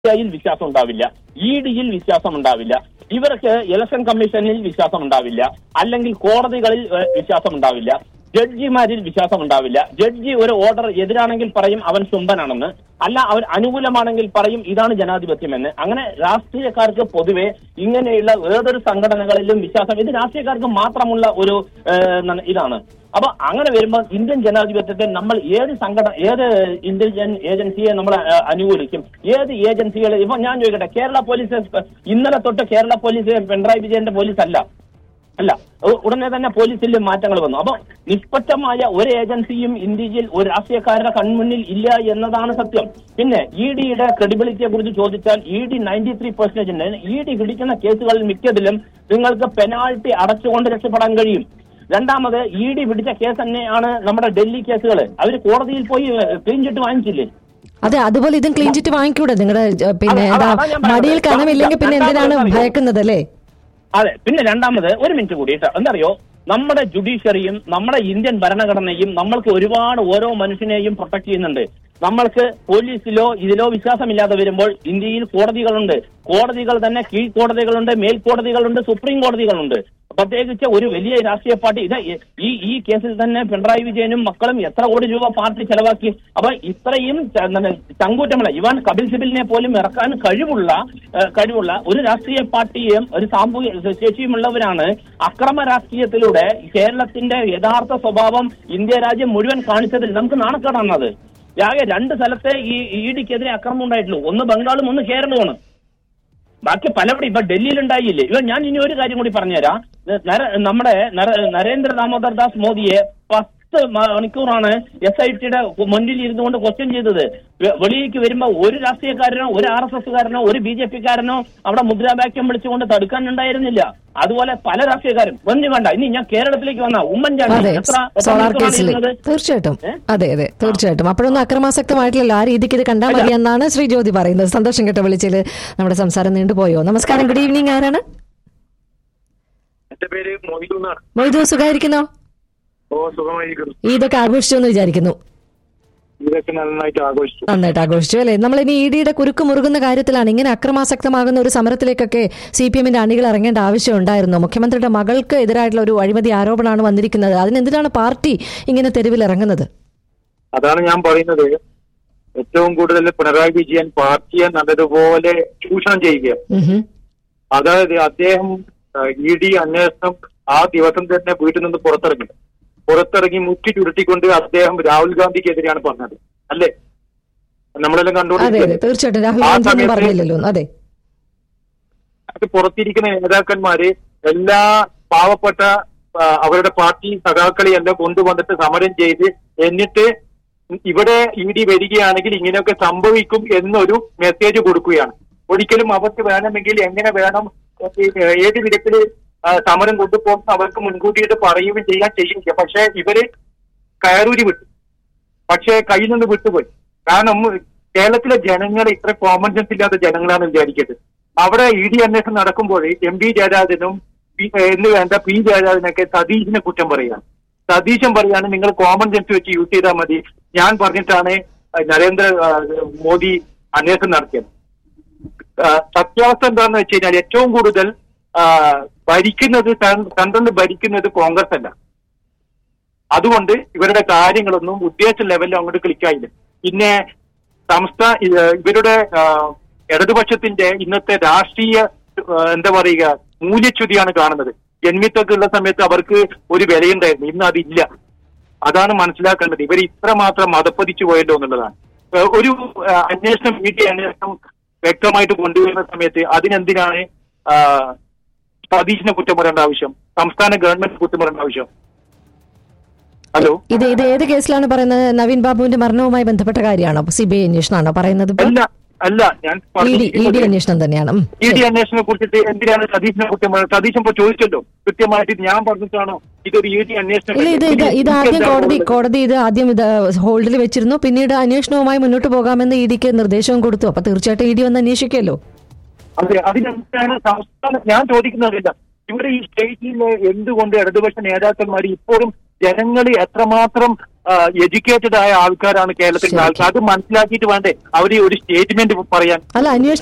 യിൽ വിശ്വാസം ഉണ്ടാവില്ല ഇ ഡിയിൽ വിശ്വാസം ഉണ്ടാവില്ല ഇവർക്ക് ഇലക്ഷൻ കമ്മീഷനിൽ വിശ്വാസം ഉണ്ടാവില്ല അല്ലെങ്കിൽ കോടതികളിൽ ഏഹ്, വിശ്വാസം ഉണ്ടാവില്ല ജഡ്ജിമാരിൽ വിശ്വാസം ഉണ്ടാവില്ല ജഡ്ജി ഒരു ഓർഡർ എതിരാണെങ്കിൽ പറയും അവൻ ശുംഭനാണെന്ന് അല്ല അവൻ അനുകൂലമാണെങ്കിൽ പറയും ഇതാണ് ജനാധിപത്യമെന്ന് അങ്ങനെ രാഷ്ട്രീയക്കാർക്ക് പൊതുവെ ഇങ്ങനെയുള്ള ഏതൊരു സംഘടനകളിലും വിശ്വാസം ഇത് രാഷ്ട്രീയക്കാർക്ക് മാത്രമുള്ള ഒരു ഏഹ്, എന്താണ് ഇതാണ് അപ്പൊ അങ്ങനെ വരുമ്പോൾ ഇന്ത്യൻ ജനാധിപത്യത്തെ നമ്മൾ ഏത് സംഘടന ഏത് ഇന്റലിജൻ ഏജൻസിയെ നമ്മൾ ഏഹ്, അനുകൂലിക്കും ഏത് ഏജൻസികളെ ഇപ്പൊ ഞാൻ ചോദിക്കട്ടെ കേരള പോലീസ് ഇന്നലെ തൊട്ട് കേരള പോലീസ് പിണറായി വിജയന്റെ പോലീസ് അല്ല അല്ല ഉ- ഉടനെ തന്നെ പോലീസിൽ മാറ്റങ്ങൾ വന്നു അപ്പൊ നിഷ്പക്ഷമായ ഒരു ഏജൻസിയും ഇന്ത്യയിൽ ഒരു രാഷ്ട്രീയക്കാരുടെ കൺമുന്നിൽ ഇല്ല എന്നതാണ് സത്യം പിന്നെ ഇ ഡിയുടെ ക്രെഡിബിലിറ്റിയെ കുറിച്ച് ചോദിച്ചാൽ E D ninety three percentage E D പിടിക്കുന്ന കേസുകളിൽ മിക്കതിലും നിങ്ങൾക്ക് പെനാൾട്ടി അടച്ചുകൊണ്ട് രക്ഷപ്പെടാൻ കഴിയും രണ്ടാമത് ഇ ഡി പിടിച്ച കേസ് തന്നെയാണ് നമ്മുടെ ഡൽഹി കേസുകൾ അവർ കോടതിയിൽ പോയി ക്ലീൻ ചിട്ട് വാങ്ങിച്ചില്ലേ അതെ അതുപോലെ ഇതും ക്ലീൻ ചിറ്റ് വാങ്ങിക്കൂടെ നിങ്ങളുടെ ഏഹ്, പിന്നെ അതെ, എന്താ അതാ ഞാൻ പറഞ്ഞത്. മടിയിൽ കനമില്ലെങ്കിൽ പിന്നെ എന്തിനാണ് രണ്ടാമത് ഭയക്കുന്നത് അല്ലേ അതെ പിന്നെ രണ്ടാമത് ഒരു മിനിറ്റ് കൂടി കേട്ടോ എന്തറിയോ നമ്മുടെ ജുഡീഷ്യറിയും നമ്മുടെ ഇന്ത്യൻ ഭരണഘടനയും നമ്മൾക്ക് ഒരുപാട് ഓരോ മനുഷ്യനെയും പ്രൊട്ടക്ട് ചെയ്യുന്നുണ്ട് നമ്മൾക്ക് പോലീസിലോ ഇതിലോ വിശ്വാസമില്ലാതെ വരുമ്പോൾ ഇന്ത്യയിൽ കോടതികളുണ്ട് കോടതികൾ തന്നെ കീഴ്ക്കോടതികളുണ്ട് മേൽക്കോടതികളുണ്ട് സുപ്രീം കോടതികളുണ്ട് പ്രത്യേകിച്ച് ഒരു വലിയ രാഷ്ട്രീയ പാർട്ടി ഇത് ഈ ഈ കേസിൽ തന്നെ പിണറായി വിജയനും മക്കളും എത്ര കോടി രൂപ പാർട്ടി ചെലവാക്കി അപ്പൊ ഇത്രയും ച- എന്താണ് ചങ്കൂറ്റമുള്ള ഇവാൻ കപിൽ സിബിലിനെ പോലും ഇറക്കാൻ കഴിവുള്ള ഏഹ്, കഴിവുള്ള ഒരു രാഷ്ട്രീയ പാർട്ടിയും ഒരു സാമൂഹിക ശേഷിയുമുള്ളവരാണ് അക്രമ രാഷ്ട്രീയത്തിലൂടെ കേരളത്തിന്റെ യഥാർത്ഥ സ്വഭാവം ഇന്ത്യ രാജ്യം മുഴുവൻ കാണിച്ചതിൽ നമുക്ക് നാണക്കേടാണത് ആകെ രണ്ട് സ്ഥലത്തെ ഈ ഇ ഡിക്കെതിരെ അക്രമം ഉണ്ടായിട്ടുള്ളൂ ഒന്ന് ബംഗാളും ഒന്ന് കേരളവുമാണ് ബാക്കി പലവിടെ ഇപ്പൊ ഡൽഹിയിൽ ഉണ്ടായില്ലേ ഇവ ഞാൻ ഇനി ഒരു കാര്യം കൂടി പറഞ്ഞുതരാം ഇത് നര- നമ്മുടെ നര- നരേന്ദ്ര ദാമോദർ ദാസ് മോദിയെ പത്ത് മണിക്കൂറാണ് എസ് ഐ ടിയുടെ മുന്നിൽ ഇരുന്നുകൊണ്ട് ക്വസ്റ്റ്യൻ ചെയ്തത് വെ- വെളിയിലേക്ക് വരുമ്പോ ഒരു രാഷ്ട്രീയക്കാരനോ ഒരു ആർ എസ് എസ്കാരനോ ഒരു ബി ജെ പിക്കാരനോ അവിടെ മുദ്രാവാക്യം വിളിച്ചുകൊണ്ട് തടുക്കാൻ ഉണ്ടായിരുന്നില്ല അതുപോലെ പല രാഷ്ട്രീയക്കാരും ഒന്നും വേണ്ട ഇനി ഞാൻ കേരളത്തിലേക്ക് വന്ന ഉമ്മൻചാണ്ടി അതെ എത്ര എത്ര സോളാർ മണിക്കൂറാണ് കേസിൽ ഇരുന്നത്? തീർച്ചയായിട്ടും ഏ? അതെ അതെ തീർച്ചയായിട്ടും അപ്പോഴൊന്നും അക്രമാസക്തമായിട്ടില്ലല്ലോ ആ രീതിക്ക് ഇത് കണ്ടാൽ മതി എന്നാണ് ശ്രീ ജ്യോതി പറയുന്നത് സന്തോഷം കേട്ടോ വിളിച്ചതിൽ നമ്മുടെ സംസാരം നീണ്ടുപോയോ നമസ്കാരം ഗുഡ് ഈവനിങ് ആരാണ് എന്റെ പേര് മൊയ്തു എന്നാണ് മൊയ്തു സുഖമായിരിക്കുന്നോ ഓ സുഖമായിരിക്കുന്നു ഈദൊക്കെ ആഘോഷിച്ചു എന്ന് വിചാരിക്കുന്നു ഇതൊക്കെ നന്നായിട്ട് ആഘോഷിച്ചു നന്നായിട്ട് ആഘോഷിച്ചു അല്ലേ നമ്മൾ ഇനി ഇ ഡിയുടെ കുരുക്ക് മുറുകുന്ന കാര്യത്തിലാണ് ഇങ്ങനെ അക്രമാസക്തമാകുന്ന ഒരു സമരത്തിലേക്കൊക്കെ സി പി എമ്മിന്റെ അണികൾ ഇറങ്ങേണ്ട ആവശ്യം ഉണ്ടായിരുന്നു മുഖ്യമന്ത്രിയുടെ മകൾക്ക് എതിരായിട്ടുള്ള ഒരു അഴിമതി ആരോപണമാണ് വന്നിരിക്കുന്നത് അതിനെന്തിനാണ് പാർട്ടി ഇങ്ങനെ തെരുവിൽ ഇറങ്ങുന്നത് അതാണ് ഞാൻ പറയുന്നത് ഏറ്റവും കൂടുതൽ പിണറായി വിജയൻ പാർട്ടിയെ നല്ലതുപോലെ ചൂഷണം ചെയ്യുകയാണ് ഉം ഹും. അതായത് അദ്ദേഹം ഇ ഡി അന്വേഷണം ആ ദിവസം തന്നെ വീട്ടിൽ നിന്ന് പുറത്തിറങ്ങി പുറത്തിറങ്ങി മുറ്റി ചുരുട്ടിക്കൊണ്ട് അദ്ദേഹം രാഹുൽ ഗാന്ധിക്കെതിരെയാണ് പറഞ്ഞത് അല്ലേ നമ്മളെല്ലാം അതെ അതെ കണ്ടുകൊണ്ടിരിക്കുകയാണ് തീർച്ചയായിട്ടും രാഹുൽ ആ ഗാന്ധി ഒന്നും സമയത്ത് പറഞ്ഞില്ലല്ലോ അതെ അത് പുറത്തിരിക്കുന്ന നേതാക്കന്മാര് എല്ലാ പാവപ്പെട്ട ആ, അവരുടെ പാർട്ടി സഖാക്കളെ എല്ലാം കൊണ്ടുവന്നിട്ട് സമരം ചെയ്ത് എന്നിട്ട് ഇവിടെ ഇ ഡി വരികയാണെങ്കിൽ ഇങ്ങനെയൊക്കെ സംഭവിക്കും എന്നൊരു മെസ്സേജ് കൊടുക്കുകയാണ് ഒരിക്കലും അവർക്ക് വേണമെങ്കിൽ എങ്ങനെ വേണം ഈ, ഏത് വിധത്തിൽ സമരം കൊണ്ടുപോകും അവർക്ക് മുൻകൂട്ടിയിട്ട് പറയുകയും ചെയ്യാൻ ചെയ്യില്ല പക്ഷെ ഇവര് കയറൂരി വിട്ടു പക്ഷേ കയ്യിൽ നിന്ന് വിട്ടുപോയി കാരണം കേരളത്തിലെ ജനങ്ങൾ ഇത്ര കോമൺ സെൻസ് ഇല്ലാത്ത ജനങ്ങളാണ് വിചാരിക്കരുത് അവിടെ ഇ ഡി അന്വേഷണം നടക്കുമ്പോൾ എം പി ജയരാജനും പി- ഏഹ് എന്ന് വേണ്ട പി ജയരാജനൊക്കെ സതീശിനെ കുറ്റം പറയുകയാണ് സതീശൻ പറയാണ് നിങ്ങൾ കോമൺ സെൻസ് വെച്ച് യൂസ് ചെയ്താൽ മതി ഞാൻ പറഞ്ഞിട്ടാണ് ഏഹ് നരേന്ദ്ര ഏഹ് മോദി അന്വേഷണം നടത്തിയത് ഏഹ് സത്യാവസ്ഥ എന്താണെന്ന് വെച്ച് കഴിഞ്ഞാൽ ഏറ്റവും കൂടുതൽ ആഹ് ഭരിക്കുന്നത് സെൻട്രലിൽ ഭരിക്കുന്നത് കോൺഗ്രസ് അല്ല അതുകൊണ്ട് ഇവരുടെ കാര്യങ്ങളൊന്നും ഉദ്ദേശ ലെവലിൽ അങ്ങോട്ട് ക്ലിക്കായില്ല പിന്നെ സംസ്ഥാന ഇവരുടെ ആ, ഇടതുപക്ഷത്തിന്റെ ഇന്നത്തെ രാഷ്ട്രീയ ആ, എന്താ പറയുക മൂല്യച്യുതിയാണ് കാണുന്നത് ജന്മിത്തൊക്കെ ഉള്ള സമയത്ത് അവർക്ക് ഒരു വിലയുണ്ടായിരുന്നു ഇന്ന് അതില്ല അതാണ് മനസ്സിലാക്കേണ്ടത് ഇവർ ഇത്രമാത്രം മതപ്പതിച്ചു പോയല്ലോ എന്നുള്ളതാണ് ആ, ഒരു ആ, അന്വേഷണം വീട്ടിൽ അന്വേഷണം വ്യക്തമായിട്ട് കൊണ്ടുവരുന്ന സമയത്ത് അതിനെന്തിനാണ് ആ, സതീശിനെ കുറ്റം പറയേണ്ട ആവശ്യം സംസ്ഥാന ഗവൺമെന്റ് കുറ്റം പറയേണ്ട ആവശ്യം ഹലോ ഇത് ഇത് ഏത് കേസിലാണ് പറയുന്നത് നവീൻ ബാബുവിന്റെ മരണവുമായി ബന്ധപ്പെട്ട കാര്യമാണോ സി ബി ഐ അന്വേഷണമാണോ പറയുന്നത് ഇപ്പോൾ അല്ല അല്ല ഞാൻ ഇ ഡി ഇ ഡി അന്വേഷണം തന്നെയാണ് ഉം. ഇ ഡി അന്വേഷണത്തെ കുറിച്ചിട്ട് എന്തിനാണ് സതീശിനെ കുറ്റം പറയുന്നത് സതീശൻ ഇപ്പൊ ചോദിച്ചല്ലോ കൃത്യമായിട്ട് ഇത് ഞാൻ പറഞ്ഞിട്ടാണോ ഇതൊരു ഇ ഡി അന്വേഷണം ഇല്ല ഇത് ഇത് ഇത് ആദ്യം കോടതി കോടതി ഇത് ആദ്യം ഇത് ഹോൾഡിൽ വെച്ചിരുന്നു പിന്നീട് അന്വേഷണവുമായി മുന്നോട്ട് പോകാമെന്ന് ഇ ഡിക്ക് നിർദ്ദേശവും കൊടുത്തു അപ്പൊ തീർച്ചയായിട്ടും ഇ ഡി വന്ന് അന്വേഷിക്കുമല്ലോ അതെ അതിനെന്താണ് സംസ്ഥാനം ഞാൻ ചോദിക്കുന്നതല്ല ഇവിടെ ഈ സ്റ്റേറ്റിൽ എന്തുകൊണ്ട് ഇടതുപക്ഷ നേതാക്കന്മാർ ഇപ്പോഴും ജനങ്ങൾ എത്രമാത്രം എഡ്യൂക്കേറ്റഡ് ആയ ആൾക്കാരാണ് കേരളത്തിലെ ശരി. ആൾക്കാർ അത് മനസ്സിലാക്കിയിട്ട് വേണ്ടേ അവര് ഒരു സ്റ്റേറ്റ്മെന്റ് പറയാൻ അല്ല അന്വേഷണം